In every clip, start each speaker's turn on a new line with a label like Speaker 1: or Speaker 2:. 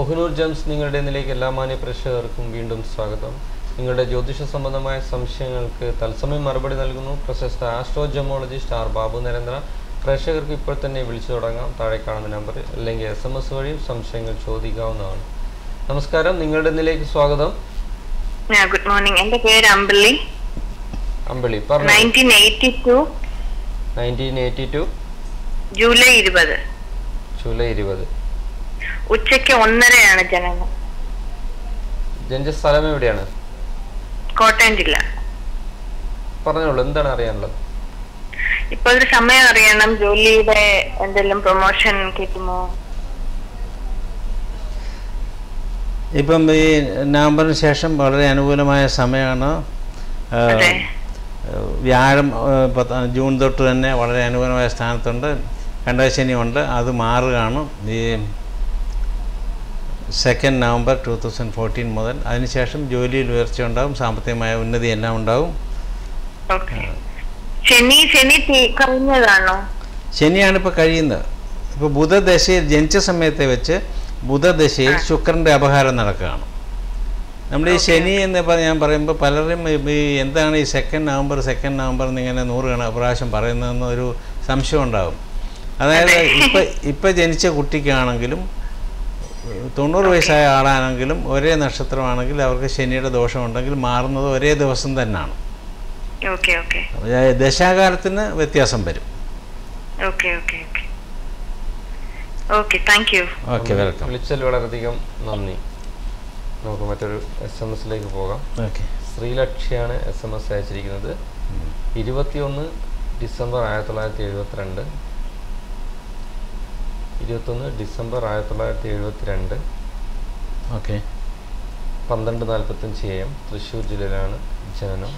Speaker 1: Kohinoor gems നിങ്ങളുടെ ഇതിലേക്ക് എല്ലാ മാന്യ പ്രേക്ഷകർക്കും വീണ്ടും സ്വാഗതം നിങ്ങളുടെ ജ്യോതിഷ സംബന്ധമായ സംശയങ്ങൾക്ക് തത്സമയം മറുപടി നൽകുന്നു പ്രശസ്ത astro gemologist R Babu Narendra പ്രേക്ഷകർക്ക് ഇപ്പോൾ തന്നെ വിളിച്ചു തുടങ്ങാം താഴെ കാണുന്ന നമ്പർ അല്ലെങ്കിൽ എസ് എം എസ് വഴിയും സംശയങ്ങൾ ചോദിക്കാവുന്നതാണ് നമസ്കാരം നിങ്ങളുടെ ഇതിലേക്ക് സ്വാഗതം
Speaker 2: ഗുഡ് മോർണിംഗ് എന്റെ പേര് അമ്പിളി
Speaker 1: അമ്പിളി പറഞ്ഞു
Speaker 2: nineteen eighty two
Speaker 1: nineteen eighty two
Speaker 2: July ഇരുപത്
Speaker 1: ജൂലൈ ഇരുപത്
Speaker 2: ഉച്ചയ്ക്ക് ഒന്നരയാണ് ജനനം
Speaker 1: ജനിച്ച സ്ഥലം എവിടെയാണ്
Speaker 2: കോട്ടയം ജില്ല
Speaker 1: പറഞ്ഞോളൂ എന്താണ് അറിയാനുള്ളത്
Speaker 2: ഇപ്പൊ ഒരു സമയം അറിയണം ജോലിയുടെ എന്തെങ്കിലും പ്രൊമോഷൻ കിട്ടുമോ
Speaker 3: ഇപ്പം ഈ നവംബറിന് ശേഷം വളരെ അനുകൂലമായ സമയമാണ് ആ,
Speaker 2: അതെ.
Speaker 3: വ്യാഴം ആ, പത്ത- ജൂൺ തൊട്ട് തന്നെ വളരെ അനുകൂലമായ സ്ഥാനത്തുണ്ട് കണ്ടശനിയുണ്ട് അത് മാറുകയാണ് ഈ second November two thousand fourteen മുതൽ അതിനുശേഷം ജോലിയിൽ ഉയർച്ച ഉണ്ടാകും സാമ്പത്തികമായ ഉന്നതി എല്ലാം ഉണ്ടാകും
Speaker 2: ഓക്കെ ശനി ശനി തീ- കഴിഞ്ഞതാണോ
Speaker 3: ശനിയാണ് ഇപ്പോൾ കഴിയുന്നത് ഇപ്പോൾ ബുധദശയിൽ ജനിച്ച സമയത്തെ വെച്ച് ബുധദശയിൽ ശുക്രൻ്റെ അപഹാരം നടക്കുകയാണ് നമ്മൾ ഈ ശനി എന്ന് പറഞ്ഞ് ഞാൻ പറയുമ്പോൾ പലരും ഈ- ഈ എന്താണ് ഈ സെക്കൻഡ് നവംബർ സെക്കൻഡ് നവംബർ എന്നിങ്ങനെ നൂറ് കണ പ്രാവശ്യം പറയുന്നതെന്ന് ഒരു സംശയം ഉണ്ടാകും അതായത് ഇപ്പം ഇപ്പം ജനിച്ച കുട്ടിക്കാണെങ്കിലും തൊണ്ണൂറ് വയസ്സായ ആളാണെങ്കിലും ഒരേ നക്ഷത്രമാണെങ്കിൽ അവർക്ക് ശനിയുടെ ദോഷമുണ്ടെങ്കിൽ മാറുന്നത് ഒരേ ദിവസം തന്നെയാണ്
Speaker 2: ഓക്കെ ഓക്കെ
Speaker 3: അതായത് ദശാകാലത്തിന് വ്യത്യാസം വരും
Speaker 2: okay okay okay okay thank you
Speaker 3: okay welcome
Speaker 1: വിളിച്ചതിൽ വളരെയധികം നന്ദി നമുക്ക് മറ്റൊരു എസ് എം എസിലേക്ക് പോകാം
Speaker 3: ഓക്കെ
Speaker 1: ശ്രീലക്ഷ്യാണ് എസ് എം എസ് അയച്ചിരിക്കുന്നത് ഇരുപത്തിയൊന്ന് ഡിസംബർ ആയിരത്തി തൊള്ളായിരത്തി എഴുപത്തിരണ്ട് ഇരുപത്തൊന്ന് ഡിസംബർ ആയിരത്തി തൊള്ളായിരത്തി എഴുപത്തിരണ്ട്
Speaker 3: ഓക്കെ
Speaker 1: പന്ത്രണ്ട് നാൽപ്പത്തഞ്ച് എ എം തൃശ്ശൂർ ജില്ലയിലാണ് ജനനം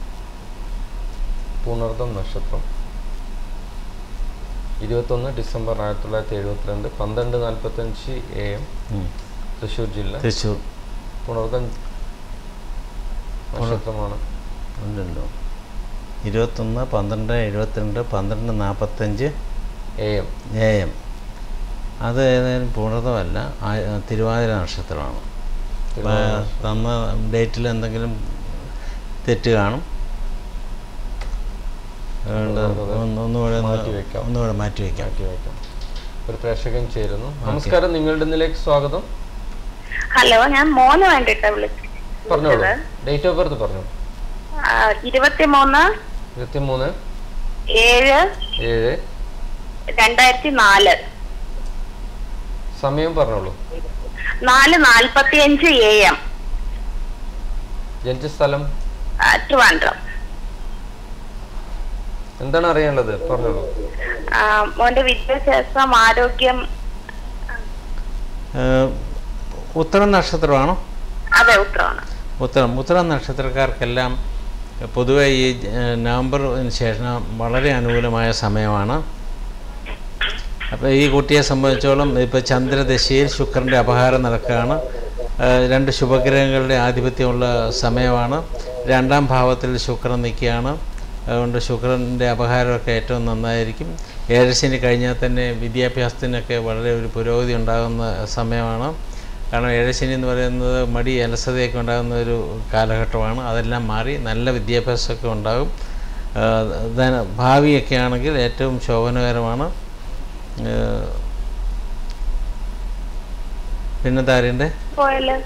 Speaker 1: പുണർദം നക്ഷത്രം ഇരുപത്തൊന്ന് ഡിസംബർ ആയിരത്തി തൊള്ളായിരത്തി എഴുപത്തിരണ്ട് പന്ത്രണ്ട് നാൽപ്പത്തഞ്ച് എ എം
Speaker 3: ഉം.
Speaker 1: തൃശ്ശൂർ ജില്ല
Speaker 3: തൃശ്ശൂർ
Speaker 1: പുണർദം നക്ഷത്രമാണ്
Speaker 3: ഉണ്ടല്ലോ ഇരുപത്തൊന്ന് പന്ത്രണ്ട് എഴുപത്തിരണ്ട് പന്ത്രണ്ട് നാൽപ്പത്തഞ്ച്
Speaker 1: എ എം
Speaker 3: എ എം അത് ഏതായാലും പൂർണ്ണതമല്ല ആ- തിരുവാതിര നക്ഷത്രമാണ് അപ്പോൾ തന്ന ഡേറ്റിൽ എന്തെങ്കിലും തെറ്റ് കാണും അതുകൊണ്ട് ഒന്ന് ഒന്നുകൂടെ ഒന്ന്
Speaker 1: മാറ്റി വെക്കാം.
Speaker 3: ഒന്നുകൂടെ മാറ്റി വയ്ക്കാം
Speaker 1: മാറ്റി വയ്ക്കാം ഒരു പ്രേക്ഷകൻ ചേരുന്നു നമസ്കാരം നിങ്ങളുടെ ഇതിലേക്ക് സ്വാഗതം
Speaker 2: ഹലോ ഞാൻ മോന് വേണ്ടിട്ടാ വിളിച്ചത്
Speaker 1: പറഞ്ഞോളൂ ഡേറ്റ് ഓഫ് ബർത്ത് പറഞ്ഞു
Speaker 2: ഇരുപത്തിമൂന്ന്
Speaker 1: ഇരുപത്തി മൂന്ന്
Speaker 2: ഏഴ്
Speaker 1: ഏഴ്
Speaker 2: രണ്ടായിരത്തി നാല്
Speaker 1: സമയം പറഞ്ഞോളൂ
Speaker 2: നാല് നാൽപ്പത്തി അഞ്ച് എ എം
Speaker 1: ജനിച്ച സ്ഥലം
Speaker 2: ട്രിവാൻഡ്രം
Speaker 1: എന്താണ് അറിയാനുള്ളത് പറഞ്ഞോളൂ
Speaker 2: ആ, മോന്റെ വിദ്യാഭ്യാസം ആരോഗ്യം
Speaker 3: ഏഹ്, ഉത്തരം നക്ഷത്രമാണോ
Speaker 2: അതെ ഉത്തരവാണ്
Speaker 3: ഉത്തരം ഉത്തരം നക്ഷത്രക്കാർക്കെല്ലാം പൊതുവെ ഈ ഏഹ്, നവംബറിന് ശേഷം വളരെ അനുകൂലമായ സമയമാണ് അപ്പോൾ ഈ കുട്ടിയെ സംബന്ധിച്ചോളം ഇപ്പോൾ ചന്ദ്രദശയിൽ ശുക്രൻ്റെ അപഹാരം നടക്കുകയാണ് ഏഹ്, രണ്ട് ശുഭഗ്രഹങ്ങളുടെ ആധിപത്യമുള്ള സമയമാണ് രണ്ടാം ഭാവത്തിൽ ശുക്രൻ നിൽക്കുകയാണ് അതുകൊണ്ട് ശുക്രൻ്റെ അപഹാരമൊക്കെ ഏറ്റവും നന്നായിരിക്കും ഏഴശനി കഴിഞ്ഞാൽ തന്നെ വിദ്യാഭ്യാസത്തിനൊക്കെ വളരെ ഒരു പുരോഗതി ഉണ്ടാകുന്ന സമയമാണ് കാരണം ഏഴശനി എന്ന് പറയുന്നത് മടി അലസതയൊക്കെ ഉണ്ടാകുന്ന ഒരു കാലഘട്ടമാണ് അതെല്ലാം മാറി നല്ല വിദ്യാഭ്യാസമൊക്കെ ഉണ്ടാകും ആഹ് ധന- ഭാവിയൊക്കെ ആണെങ്കിൽ ഏറ്റവും ശോഭനകരമാണ് ആഹ് പിന്നെന്താ അറിയണ്ടേ
Speaker 2: പോയാല്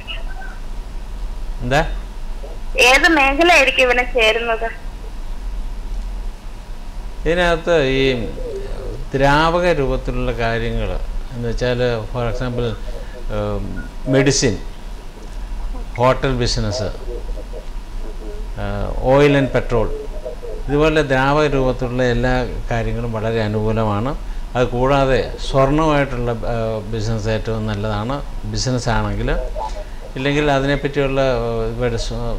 Speaker 3: എന്താ
Speaker 2: ഏത് മേഖലയായിരിക്കും ഇവനെ ചേരുന്നത്
Speaker 3: ഇതിനകത്ത് ഈ ദ്രാവക രൂപത്തിലുള്ള കാര്യങ്ങൾ എന്ന് വെച്ചാൽ for example medicine hotel business oil and petrol ഇതുപോലെ ദ്രാവക രൂപത്തിലുള്ള എല്ലാ കാര്യങ്ങളും വളരെ അനുകൂലമാണ് അത് കൂടാതെ സ്വർണമായിട്ടുള്ള ബിസിനസ് ഏറ്റവും നല്ലതാണ് ബിസിനസ് ആണെങ്കിൽ ഇല്ലെങ്കിൽ അതിനെപ്പറ്റിയുള്ള ഏഹ്, ഇവരുടെ സ്വ-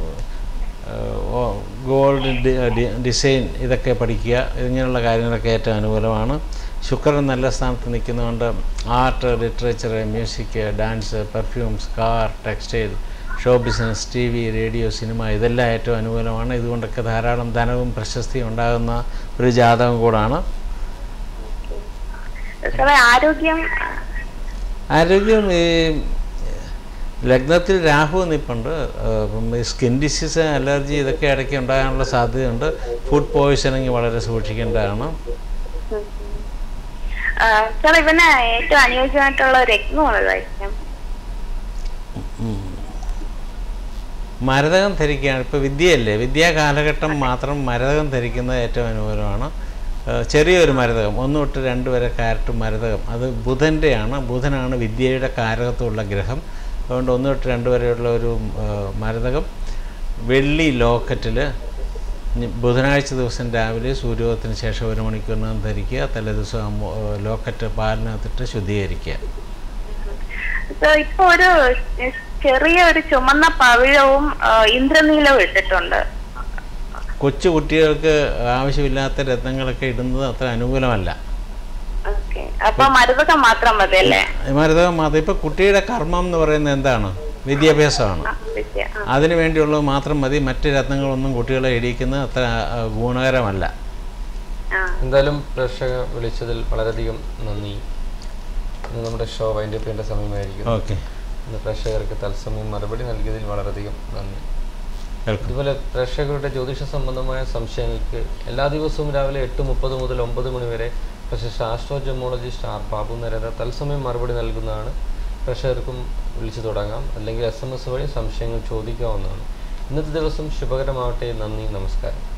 Speaker 3: ഗോൾഡ് ഡിസൈൻ ഇതൊക്കെ പഠിക്കുക ഇങ്ങനെയുള്ള കാര്യങ്ങളൊക്കെ ഏറ്റവും അനുകൂലമാണ് ശുക്രൻ നല്ല സ്ഥാനത്ത് നിൽക്കുന്നതുകൊണ്ട് art literature music dance perfumes car textile show business T V radio cinema ഇതെല്ലാം ഏറ്റവും അനുകൂലമാണ് ഇതുകൊണ്ടൊക്കെ ധാരാളം ധനവും പ്രശസ്തിയും ഉണ്ടാകുന്ന ഒരു ജാതകം കൂടാണ്
Speaker 2: സാറേ ആരോഗ്യം
Speaker 3: ആരോഗ്യം ഈ ലഗ്നത്തിൽ രാഹു നിൽപ്പുണ്ട് അപ്പം ഈ സ്കിൻ ഡിസീസ് അലർജി ഇതൊക്കെ ഇടയ്ക്ക് ഉണ്ടാകാനുള്ള സാധ്യതയുണ്ട് ഫുഡ് പോയിസണിങ് വളരെ സൂക്ഷിക്കേണ്ടതാണ്
Speaker 2: സാർ ഇവന് ഏറ്റവും അനുയോജ്യമായിട്ടുള്ള രത്നം ഏതായിരിക്കും
Speaker 3: ഉം. മരതകം ധരിക്കുകയാണ് ഇപ്പോൾ വിദ്യയല്ലേ വിദ്യാ കാലഘട്ടം മാത്രം മരതകം ധരിക്കുന്നത് ഏറ്റവും അനുകൂലമാണ് ഏഹ് ചെറിയൊരു മരതകം ഒന്ന് തൊട്ട് രണ്ട് വരെ കാരറ്റ് മരതകം അത് ബുധൻ്റെയാണ് ബുധനാണ് വിദ്യയുടെ കാരകത്വമുള്ള ഗ്രഹം അതുകൊണ്ട് ഒന്ന് തൊട്ട് രണ്ട് വരെയുള്ള ഒരു ഏഹ് മരതകം വെള്ളി ലോക്കറ്റിൽ ബുധനാഴ്ച ദിവസം രാവിലെ സൂര്യോദയത്തിന് ശേഷം ഒരു മണിക്കൂറിനകം ധരിക്കുക തലേദിവസം ആകുമ്പോൾ, ഏഹ് ലോക്കറ്റ് പാലിനകത്തിട്ട് ശുദ്ധീകരിക്കുക
Speaker 2: സോ ഇപ്പൊ ഒരു ചെറിയ ഒരു ചുമന്ന പവിഴവും ആ, ഇന്ദ്രനീലവും ഇട്ടിട്ടുണ്ട്
Speaker 3: കൊച്ചു കുട്ടികൾക്ക് ആവശ്യമില്ലാത്ത രത്നങ്ങളൊക്കെ ഇടുന്നത് അത്ര അനുകൂലമല്ല
Speaker 2: ഓക്കെ അപ്പൊ മരുതൊക്കെ മാത്രം മതി അല്ലേ
Speaker 3: മരുതകം മാത്രം ഇപ്പം കുട്ടിയുടെ കർമ്മം എന്ന് പറയുന്നത് എന്താണ് വിദ്യാഭ്യാസമാണ്
Speaker 2: ആ, വിദ്യ. ആ.
Speaker 3: അതിന് വേണ്ടിയുള്ളത് മാത്രം മതി മറ്റ് രത്നങ്ങളൊന്നും കുട്ടികളെ ഇടിക്കുന്നത് അത്ര ആ, ഗുണകരമല്ല
Speaker 2: ആ.
Speaker 1: എന്തായാലും പ്രേക്ഷക വിളിച്ചതിൽ വളരെയധികം നന്ദി ഇന്ന് നമ്മുടെ ഷോ വൈൻഡ് അപ്പ് ചെയ്യേണ്ട സമയമായിരിക്കും
Speaker 3: ഓക്കെ
Speaker 1: ഇന്ന് പ്രേക്ഷകർക്ക് തത്സമയം മറുപടി നൽകിയതിൽ വളരെയധികം നന്ദി
Speaker 3: വെൽക്കം
Speaker 1: ഇതുപോലെ പ്രേക്ഷകരുടെ ജ്യോതിഷ സംബന്ധമായ സംശയങ്ങൾക്ക് എല്ലാ ദിവസവും രാവിലെ എട്ട് മുപ്പത് മുതൽ ഒമ്പത് മണി വരെ പ്രശസ്ത astro gemologist R Babu Narendra തത്സമയം മറുപടി നൽകുന്നതാണ് പ്രേക്ഷകർക്കും വിളിച്ചു തുടങ്ങാം അല്ലെങ്കിൽ എസ് എം എസ് വഴി സംശയങ്ങൾ ചോദിക്കാവുന്നതാണ് ഇന്നത്തെ ദിവസം ശുഭകരമാവട്ടെ നന്ദി നമസ്കാരം